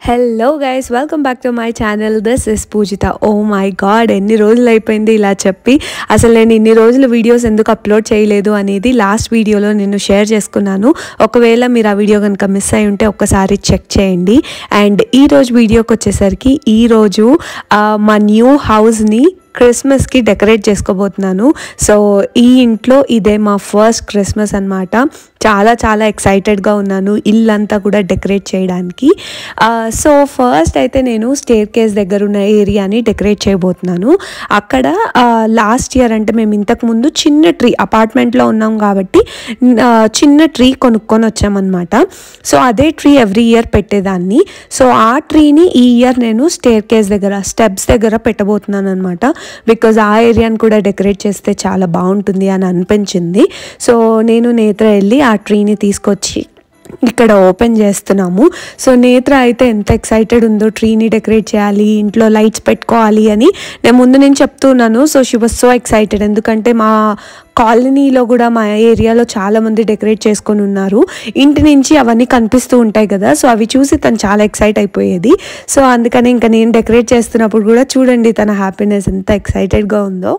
Hello guys welcome back to my channel this is Pujitha oh my god ఎన్ని రోజులు అయిపోయింది ఇలా చెప్పి అసలు నేను ఇన్ని రోజులు వీడియోస్ ఎందుకు అప్లోడ్ చేయలేదు అనేది లాస్ట్ వీడియోలో నేను షేర్ చేసుకున్నాను ఒకవేళ మీరు ఆ వీడియో కనుక మిస్ అయి ఉంటే ఒక్కసారి చెక్ చేయండి అండ్ ఈ రోజు వీడియోకి వచ్చేసరికి ఈరోజు మా న్యూ హౌస్ని క్రిస్మస్కి డెకరేట్ చేసుకోబోతున్నాను సో ఈ ఇంట్లో ఇదే మా ఫస్ట్ క్రిస్మస్ అనమాట చాలా చాలా ఎక్సైటెడ్గా ఉన్నాను ఇల్లంతా కూడా డెకరేట్ చేయడానికి సో ఫస్ట్ అయితే నేను స్టేర్ కేస్ దగ్గర ఉన్న ఏరియాని డెకరేట్ చేయబోతున్నాను అక్కడ లాస్ట్ ఇయర్ అంటే మేము ఇంతకు ముందు చిన్న ట్రీ అపార్ట్మెంట్లో ఉన్నాం కాబట్టి ఆ, చిన్న ట్రీ కొనుక్కొని వచ్చామన్నమాట సో అదే ట్రీ ఎవ్రీ ఇయర్ పెట్టేదాన్ని సో ఆ ట్రీని ఈ ఇయర్ నేను స్టేర్ కేస్ దగ్గర స్టెప్స్ దగ్గర పెట్టబోతున్నాను అనమాట బికాజ్ ఆ ఏరియాని కూడా డెకరేట్ చేస్తే చాలా బాగుంటుంది అని అనిపించింది సో నేను నేత్ర వెళ్ళి ఆ ట్రీని తీసుకొచ్చి ఇక్కడ ఓపెన్ చేస్తున్నాము సో నేత్ర అయితే ఎంత ఎక్సైటెడ్ ఉందో ట్రీని డెకరేట్ చేయాలి ఇంట్లో లైట్స్ పెట్టుకోవాలి అని నేను ముందు నేను చెప్తున్నాను so she was so excited ఎందుకంటే మా కాలనీలో కూడా మా ఏరియాలో చాలా మంది డెకరేట్ చేసుకొని ఉన్నారు ఇంటి నుంచి అవన్నీ కనిపిస్తూ ఉంటాయి కదా సో అవి చూసి తను చాలా ఎక్సైట్ అయిపోయేది సో అందుకని ఇంకా నేను డెకరేట్ చేస్తున్నప్పుడు కూడా చూడండి తన హ్యాపీనెస్ ఎంత ఎక్సైటెడ్గా ఉందో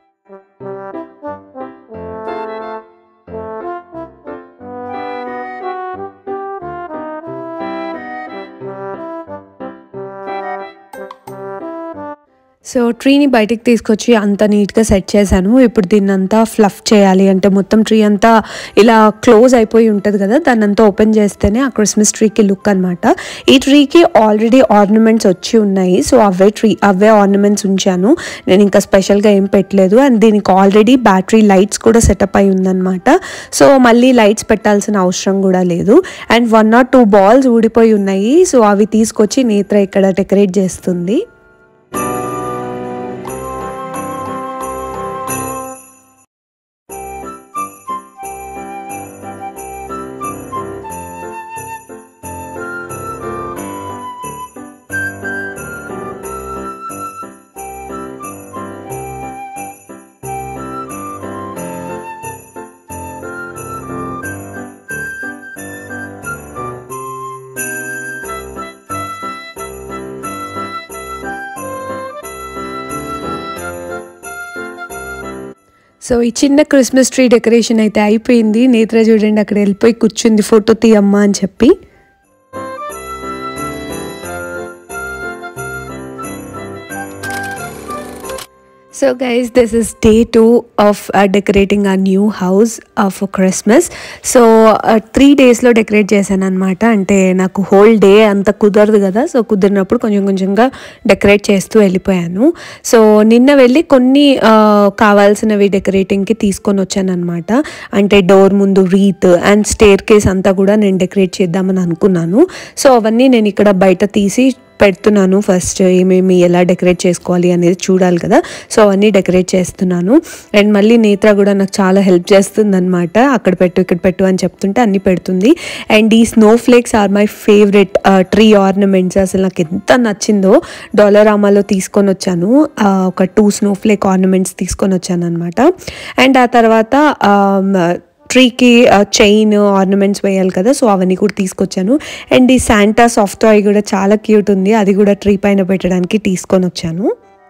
సో ట్రీని బయటికి తీసుకొచ్చి అంత నీట్గా సెట్ చేశాను ఇప్పుడు దీన్ని అంతా ఫ్లఫ్ చేయాలి అంటే మొత్తం ట్రీ అంతా ఇలా క్లోజ్ అయిపోయి ఉంటుంది కదా దాన్ని అంతా ఓపెన్ చేస్తేనే ఆ క్రిస్మస్ ట్రీకి లుక్ అనమాట ఈ ట్రీకి ఆల్రెడీ ఆర్నమెంట్స్ వచ్చి ఉన్నాయి సో అవే ట్రీ అవే ఆర్నమెంట్స్ ఉంచాను నేను ఇంకా స్పెషల్గా ఏం పెట్టలేదు అండ్ దీనికి ఆల్రెడీ బ్యాటరీ లైట్స్ కూడా సెటప్ అయి ఉందన్నమాట సో మళ్ళీ లైట్స్ పెట్టాల్సిన అవసరం కూడా లేదు and one or two balls ఊడిపోయి ఉన్నాయి సో అవి తీసుకొచ్చి నేత్ర ఇక్కడ డెకరేట్ చేస్తుంది సో ఈ చిన్న క్రిస్మస్ ట్రీ డెకరేషన్ అయితే అయిపోయింది నేత్ర చూడండి అక్కడ వెళ్ళిపోయి కూర్చుంది ఫోటో తీయమ్మా అని చెప్పి so guys this is day two of decorating a new house for Christmas so three డేస్లో డెకరేట్ చేశాను అనమాట అంటే నాకు హోల్ డే అంత కుదరదు కదా సో కుదిరినప్పుడు కొంచెం కొంచెంగా డెకరేట్ చేస్తూ వెళ్ళిపోయాను సో నిన్న వెళ్ళి కొన్ని ఆ, కావాల్సినవి డెకరేటింగ్కి తీసుకొని వచ్చాను అనమాట అంటే డోర్ ముందు రీత్ అండ్ స్టేర్ కేస్ అంతా కూడా నేను డెకరేట్ చేద్దామని అనుకున్నాను సో అవన్నీ నేను ఇక్కడ బయట తీసి పెడుతున్నాను ఫస్ట్ ఏమేమి ఎలా డెకరేట్ చేసుకోవాలి అనేది చూడాలి కదా సో అవన్నీ డెకరేట్ చేస్తున్నాను అండ్ మళ్ళీ నేత్ర కూడా నాకు చాలా హెల్ప్ చేస్తుంది అనమాట అక్కడ పెట్టు ఇక్కడ పెట్టు అని చెప్తుంటే అన్ని పెడుతుంది అండ్ ఈ snowflakes are my favourite tree ornaments అసలు నాకు ఎంత నచ్చిందో డొలరామాలో తీసుకొని వచ్చాను ఆ, ఒక టూ స్నో ఫ్లేక్ ఆర్నమెంట్స్ తీసుకొని వచ్చాను అనమాట అండ్ ఆ తర్వాత ఆమ్, ట్రీకి చైన్ ఆర్నమెంట్స్ వేయాలి కదా సో అవన్నీ కూడా తీసుకొచ్చాను అండ్ ఈ శాంటా సాఫ్ట్ టాయ్ కూడా చాలా క్యూట్ ఉంది అది కూడా ట్రీ పైన పెట్టడానికి తీసుకొని వచ్చాను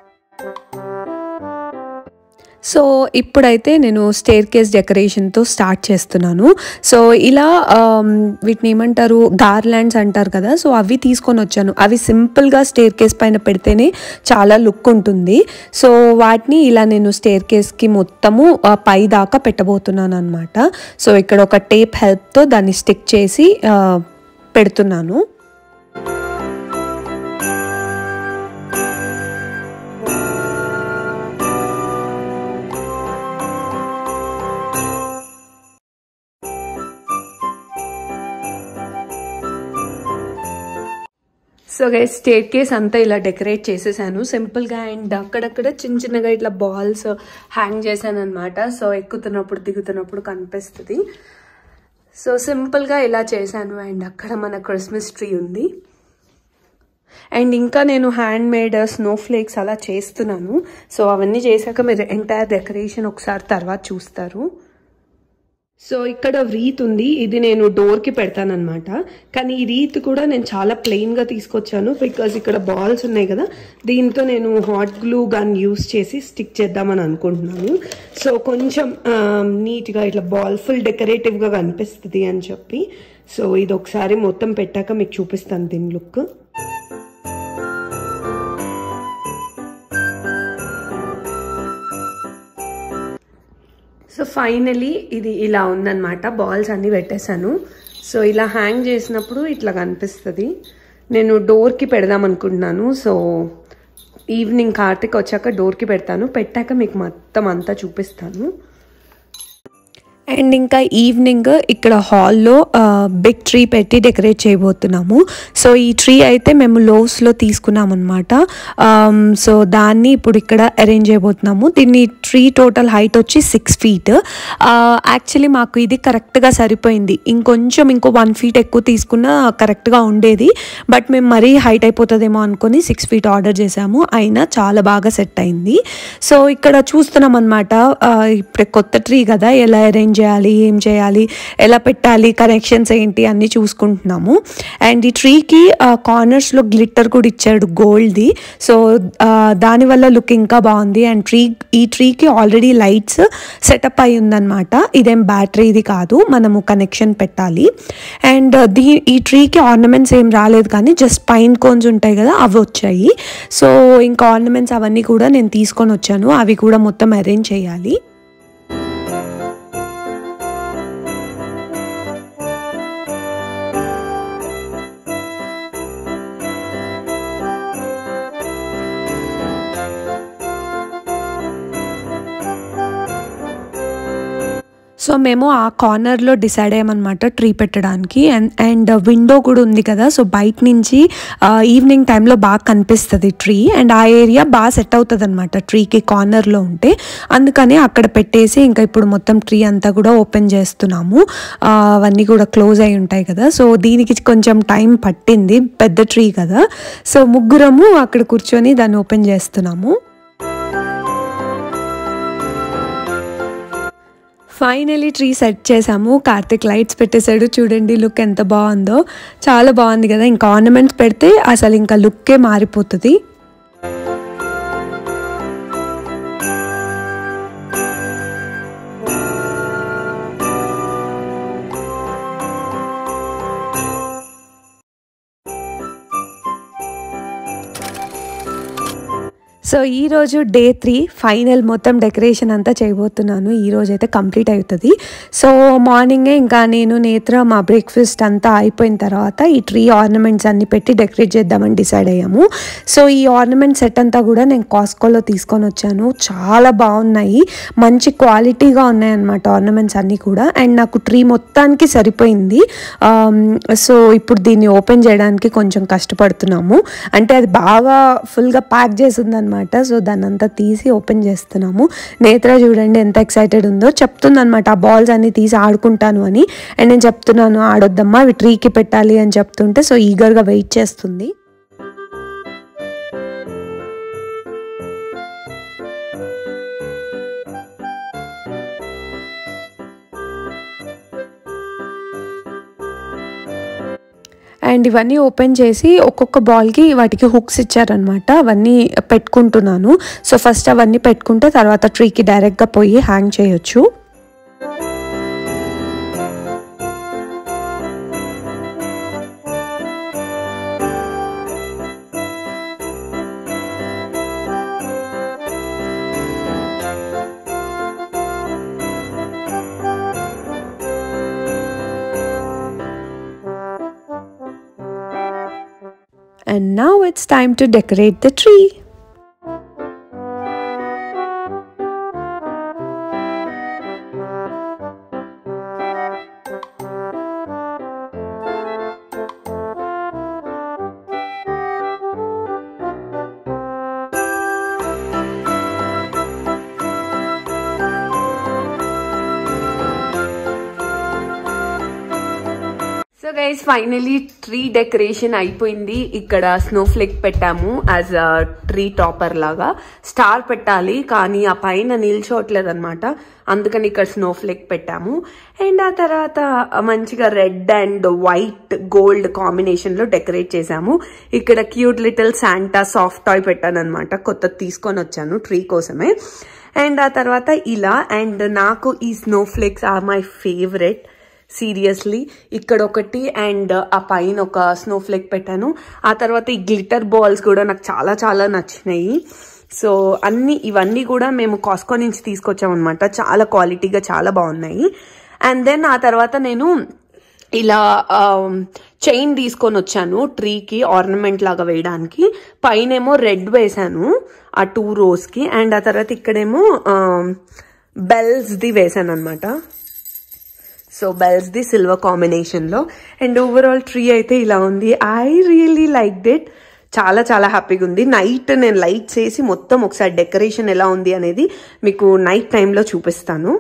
సో ఇప్పుడైతే నేను స్టేర్ కేస్ డెకరేషన్తో స్టార్ట్ చేస్తున్నాను సో ఇలా ఆమ్, వీటిని ఏమంటారు గార్లాండ్స్ అంటారు కదా సో అవి తీసుకొని వచ్చాను అవి సింపుల్గా స్టేర్ కేస్ పైన పెడితేనే చాలా లుక్ ఉంటుంది సో వాటిని ఇలా నేను స్టేర్ కేస్కి మొత్తము ఆ, పై దాకా పెట్టబోతున్నాను అనమాట సో ఇక్కడ ఒక టేప్ హెల్ప్తో దాన్ని స్టిక్ చేసి ఆ, పెడుతున్నాను సో గైస్ స్టేట్ కేస్ అంతా ఇలా డెకరేట్ చేసేసాను సింపుల్గా అండ్ అక్కడక్కడ చిన్న చిన్నగా ఇట్లా బాల్స్ హ్యాంగ్ చేశాను అనమాట సో ఎక్కుతున్నప్పుడు దిగుతున్నప్పుడు కనిపిస్తుంది సో సింపుల్గా ఇలా చేశాను అండ్ అక్కడ మన క్రిస్మస్ ట్రీ ఉంది అండ్ ఇంకా నేను హ్యాండ్ మేడ్ స్నో ఫ్లేక్స్ అలా చేస్తున్నాను సో అవన్నీ చేశాక మీరు ఎంటైర్ డెకరేషన్ ఒకసారి తర్వాత చూస్తారు సో ఇక్కడ రీత్ ఉంది ఇది నేను డోర్కి పెడతానమాట కానీ ఈ రీత్ కూడా నేను చాలా ప్లెయిన్గా తీసుకొచ్చాను బికాజ్ ఇక్కడ బాల్స్ ఉన్నాయి కదా దీంతో నేను హాట్ గ్లూ గన్ యూస్ చేసి స్టిక్ చేద్దామని అనుకుంటున్నాను సో కొంచెం నీట్గా ఇట్లా బాల్ ఫుల్ డెకరేటివ్గా కనిపిస్తుంది అని చెప్పి సో ఇది ఒకసారి మొత్తం పెట్టాక మీకు చూపిస్తాను దీని లుక్ సో ఫైనలీ ఇది ఇలా ఉందన్నమాట బాల్స్ అన్నీ పెట్టేశాను సో ఇలా హ్యాంగ్ చేసినప్పుడు ఇట్లా కనిపిస్తుంది నేను డోర్కి పెడదాం అనుకుంటున్నాను సో ఈవినింగ్ కార్తిక్ వచ్చాక డోర్కి పెడతాను పెట్టాక మీకు మొత్తం అంతా చూపిస్తాను అండ్ ఇంకా ఈవినింగ్ ఇక్కడ హాల్లో బిగ్ ట్రీ పెట్టి డెకరేట్ చేయబోతున్నాము సో ఈ ట్రీ అయితే మేము లోస్లో తీసుకున్నాం అనమాట సో దాన్ని ఇప్పుడు ఇక్కడ అరేంజ్ చేయబోతున్నాము దీన్ని ట్రీ టోటల్ హైట్ వచ్చి సిక్స్ ఫీట్ యాక్చువల్లీ మాకు ఇది కరెక్ట్గా సరిపోయింది ఇంకొంచెం ఇంకో వన్ ఫీట్ ఎక్కువ తీసుకున్నా కరెక్ట్గా ఉండేది బట్ మేము మరీ హైట్ అయిపోతుందేమో అనుకొని సిక్స్ ఫీట్ ఆర్డర్ చేసాము అయినా చాలా బాగా సెట్ అయింది సో ఇక్కడ చూస్తున్నాం అనమాట ఇప్పుడు కొత్త ట్రీ కదా ఎలా అరేంజ్ చేయాలి ఏం చేయాలి ఎలా పెట్టాలి కనెక్షన్స్ ఏంటి అన్నీ చూసుకుంటున్నాము అండ్ ఈ ట్రీకి కార్నర్స్లో గ్లిట్టర్ కూడా ఇచ్చాడు గోల్డ్ది సో దానివల్ల లుక్ ఇంకా బాగుంది అండ్ ట్రీ ఈ ట్రీకి ఆల్రెడీ లైట్స్ సెటప్ అయి ఉందన్నమాట ఇదేం బ్యాటరీది కాదు మనము కనెక్షన్ పెట్టాలి అండ్ దీ ఈ ట్రీకి ఆర్నమెంట్స్ ఏం రాలేదు కానీ జస్ట్ పైన్ కోన్స్ ఉంటాయి కదా అవి వచ్చాయి సో ఇంకా ఆర్నమెంట్స్ అవన్నీ కూడా నేను తీసుకొని వచ్చాను అవి కూడా మొత్తం అరేంజ్ చేయాలి సో మేము ఆ కార్నర్లో డిసైడ్ అయ్యామన్నమాట ట్రీ పెట్టడానికి అండ్ అండ్ విండో కూడా ఉంది కదా సో బయట నుంచి ఈవినింగ్ టైంలో బాగా కనిపిస్తుంది ట్రీ అండ్ ఆ ఏరియా బాగా సెట్ అవుతుంది అనమాట ట్రీకి కార్నర్లో ఉంటే అందుకని అక్కడ పెట్టేసి ఇంకా ఇప్పుడు మొత్తం ట్రీ అంతా కూడా ఓపెన్ చేస్తున్నాము అవన్నీ కూడా క్లోజ్ అయి ఉంటాయి కదా సో దీనికి కొంచెం టైం పట్టింది పెద్ద ట్రీ కదా సో ముగ్గురము అక్కడ కూర్చొని దాన్ని ఓపెన్ చేస్తున్నాము ఫైనలీ ట్రీ సెట్ చేసాము కార్తిక్ లైట్స్ పెట్టేశాడు చూడండి లుక్ ఎంత బాగుందో చాలా బాగుంది కదా ఇంకా ఆర్నమెంట్స్ పెడితే అసలు ఇంకా లుక్కే మారిపోతుంది సో ఈరోజు డే త్రీ ఫైనల్ మొత్తం డెకరేషన్ అంతా చేయబోతున్నాను ఈరోజు అయితే కంప్లీట్ అవుతుంది సో మార్నింగే ఇంకా నేను నేత్ర మా బ్రేక్ఫాస్ట్ అంతా అయిపోయిన తర్వాత ఈ ట్రీ ఆర్నమెంట్స్ అన్ని పెట్టి డెకరేట్ చేద్దామని డిసైడ్ అయ్యాము సో ఈ ఆర్నమెంట్ సెట్ అంతా కూడా నేను కాస్కోలో తీసుకొని వచ్చాను చాలా బాగున్నాయి మంచి క్వాలిటీగా ఉన్నాయి అన్నమాట ఆర్నమెంట్స్ అన్నీ కూడా అండ్ నాకు ట్రీ మొత్తానికి సరిపోయింది సో ఇప్పుడు దీన్ని ఓపెన్ చేయడానికి కొంచెం కష్టపడుతున్నాము అంటే అది బాగా ఫుల్గా ప్యాక్ చేసి ఉందన్నమాట సో దాన్ని అంతా తీసి ఓపెన్ చేస్తున్నాము నేత్ర చూడండి ఎంత ఎక్సైటెడ్ ఉందో చెప్తుందనమాట ఆ బాల్స్ అన్ని తీసి ఆడుకుంటాను అని అండ్ నేను చెప్తున్నాను ఆడొద్దమ్మా అవి ట్రీకి పెట్టాలి అని చెప్తుంటే సో ఈగర్గా వెయిట్ చేస్తుంది అండ్ ఇవన్నీ ఓపెన్ చేసి ఒక్కొక్క బాల్కి వాటికి హుక్స్ ఇచ్చారనమాట అవన్నీ పెట్టుకుంటున్నాను సో ఫస్ట్ అవన్నీ పెట్టుకుంటే తర్వాత ట్రీకి డైరెక్ట్గా పోయి హ్యాంగ్ చేయొచ్చు And now it's time to decorate the tree. Guys finally tree decoration అయిపోయింది ఇక్కడ స్నో ఫ్లేక్ పెట్టాము యాజ్ అ ట్రీ టాపర్ లాగా స్టార్ పెట్టాలి కానీ ఆ పైన నిల్చోవట్లేదు అనమాట అందుకని ఇక్కడ స్నో ఫ్లేక్ పెట్టాము అండ్ ఆ తర్వాత మంచిగా red and white gold combination లో డెకరేట్ చేసాము ఇక్కడ cute little Santa soft toy పెట్టాను అనమాట కొత్త తీసుకొని వచ్చాను ట్రీ కోసమే అండ్ ఆ తర్వాత ఇలా అండ్ నాకు ఈ snowflakes are my favourite seriously ఇక్కడ ఒకటి అండ్ ఆ పైన ఒక స్నో ఫ్లేక్ పెట్టాను ఆ తర్వాత ఈ గ్లిటర్ బాల్స్ కూడా నాకు చాలా చాలా నచ్చినాయి సో అన్ని ఇవన్నీ కూడా మేము కాస్కో నుంచి తీసుకొచ్చాం అనమాట చాలా క్వాలిటీగా చాలా బాగున్నాయి అండ్ దెన్ ఆ తర్వాత నేను ఇలా చైన్ తీసుకొని వచ్చాను ట్రీకి ఆర్నమెంట్ లాగా వేయడానికి పైనేమో రెడ్ వేసాను ఆ టూ రోస్కి అండ్ ఆ తర్వాత ఇక్కడేమో బెల్స్ది వేసాను అనమాట సో బెల్స్ ది సిల్వర్ కాంబినేషన్లో అండ్ ఓవరాల్ ట్రీ అయితే ఇలా ఉంది ఐ రియలీ లైక్ డిట్ చాలా చాలా హ్యాపీగా ఉంది నైట్ నేను లైట్ చేసి మొత్తం ఒకసారి డెకరేషన్ ఎలా ఉంది అనేది మీకు నైట్ టైంలో చూపిస్తాను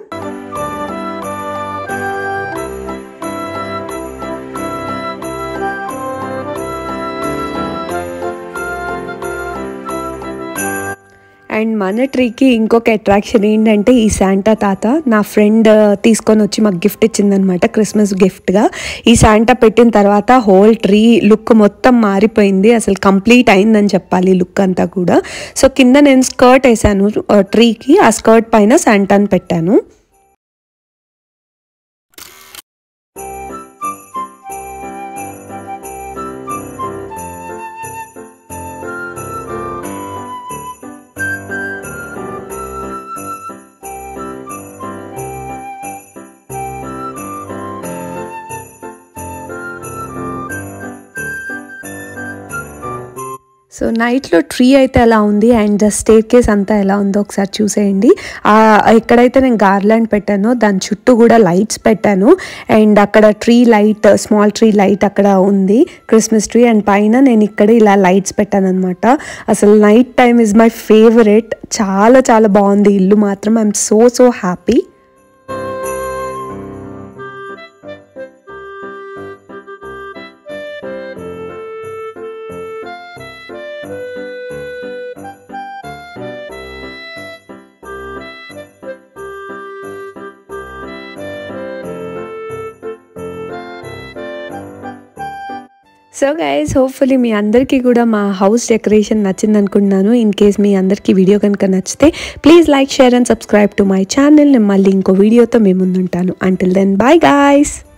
అండ్ మన ట్రీకి ఇంకొక అట్రాక్షన్ ఏంటంటే ఈ శాంటా తాత నా ఫ్రెండ్ తీసుకొని వచ్చి మాకు గిఫ్ట్ ఇచ్చిందనమాట క్రిస్మస్ గిఫ్ట్గా ఈ శాంటా పెట్టిన తర్వాత హోల్ ట్రీ లుక్ మొత్తం మారిపోయింది అసలు కంప్లీట్ అయిందని చెప్పాలి లుక్ అంతా కూడా సో కింద నేను స్కర్ట్ వేసాను ట్రీకి ఆ స్కర్ట్ పైన శాంటాని పెట్టాను సో నైట్లో ట్రీ అయితే ఎలా ఉంది అండ్ స్టేర్ కేస్ అంతా ఎలా ఉందో ఒకసారి చూసేయండి ఎక్కడైతే నేను గార్లాండ్ పెట్టానో దాని చుట్టూ కూడా లైట్స్ పెట్టాను అండ్ అక్కడ tree light small tree light అక్కడ ఉంది క్రిస్మస్ ట్రీ అండ్ పైన నేను ఇక్కడ ఇలా లైట్స్ పెట్టాను అనమాట అసలు night time is my favourite చాలా చాలా బాగుంది ఇల్లు మాత్రం I'm so so happy so guys hopefully మీ అందరికీ కూడా మా హౌస్ డెకరేషన్ నచ్చింది అనుకుంటున్నాను ఇన్ కేస్ మీ అందరికీ వీడియో కనుక నచ్చితే please like share and subscribe to my channel నేను మళ్ళీ ఇంకో వీడియోతో మేము ముందుంటాను అంటిల్ దెన్ బాయ్ గాయస్